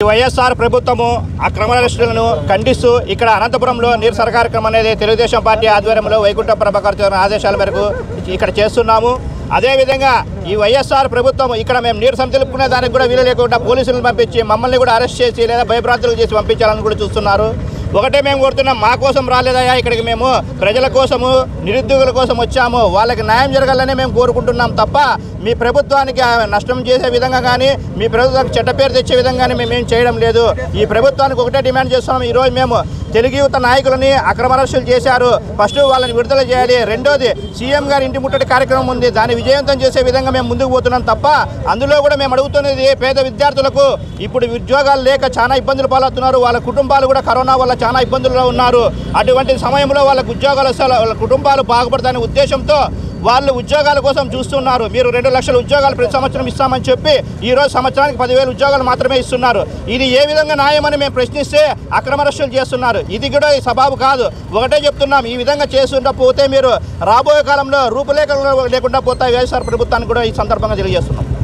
ఈ వైఎస్ఆర్ ప్రభుత్వము అక్రమ అరెస్టులను ఖండిస్తూ ఇక్కడ అనంతపురంలో నిరసన కార్యక్రమం అనేది తెలుగుదేశం పార్టీ ఆధ్వర్యంలో వైకుంఠ ప్రభాకర్ చౌదరి ఆదేశాల మేరకు ఇక్కడ చేస్తున్నాము అదేవిధంగా ఈ వైఎస్ఆర్ ప్రభుత్వం ఇక్కడ మేము నిరసన తెలుపుకునే దానికి కూడా వీలు లేకుండా పోలీసులను పంపించి మమ్మల్ని కూడా అరెస్ట్ చేసి లేదా భయభ్రాంతులు చేసి పంపించాలని కూడా చూస్తున్నారు ఒకటే మేము కోరుతున్నాం మా కోసం రాలేదయ్యా ఇక్కడికి మేము ప్రజల కోసము నిరుద్యోగుల కోసం వచ్చాము వాళ్ళకి న్యాయం జరగాలని మేము కోరుకుంటున్నాం తప్ప మీ ప్రభుత్వానికి ఆ నష్టం చేసే విధంగా కానీ మీ ప్రభుత్వానికి చెడ్డ పేరు తెచ్చే విధంగానే మేము ఏం చేయడం లేదు ఈ ప్రభుత్వానికి ఒకటే డిమాండ్ చేస్తున్నాం ఈరోజు మేము తెలుగు యువత నాయకులని అక్రమ అరెస్టులు చేశారు ఫస్ట్ వాళ్ళని విడుదల చేయాలి రెండోది సీఎం గారి ఇంటి ముట్టడి కార్యక్రమం ఉంది దాన్ని విజయవంతం చేసే విధంగా మేము ముందుకు పోతున్నాం తప్ప అందులో కూడా మేము అడుగుతున్నది పేద విద్యార్థులకు ఇప్పుడు ఉద్యోగాలు లేక చాలా ఇబ్బందులు పాలవుతున్నారు వాళ్ళ కుటుంబాలు కూడా కరోనా వల్ల చాలా ఇబ్బందుల్లో ఉన్నారు అటువంటి సమయంలో వాళ్ళకు ఉద్యోగాలు వస్తే వాళ్ళ కుటుంబాలు బాగుపడతాయనే ఉద్దేశంతో వాళ్ళు ఉద్యోగాల కోసం చూస్తున్నారు మీరు రెండు లక్షల ఉద్యోగాలు ప్రతి సంవత్సరం ఇస్తామని చెప్పి ఈ రోజు సంవత్సరానికి పదివేల ఉద్యోగాలు మాత్రమే ఇస్తున్నారు ఇది ఏ విధంగా న్యాయమని మేము ప్రశ్నిస్తే అక్రమ అరెస్టులు చేస్తున్నారు ఇది కూడా ఈ సబాబు కాదు ఒకటే చెప్తున్నాం ఈ విధంగా చేస్తుంటే పోతే మీరు రాబోయే కాలంలో రూపులేఖలు లేకుండా పోతాయి వైఎస్ఆర్ ప్రభుత్వానికి కూడా ఈ సందర్భంగా తెలియజేస్తున్నాం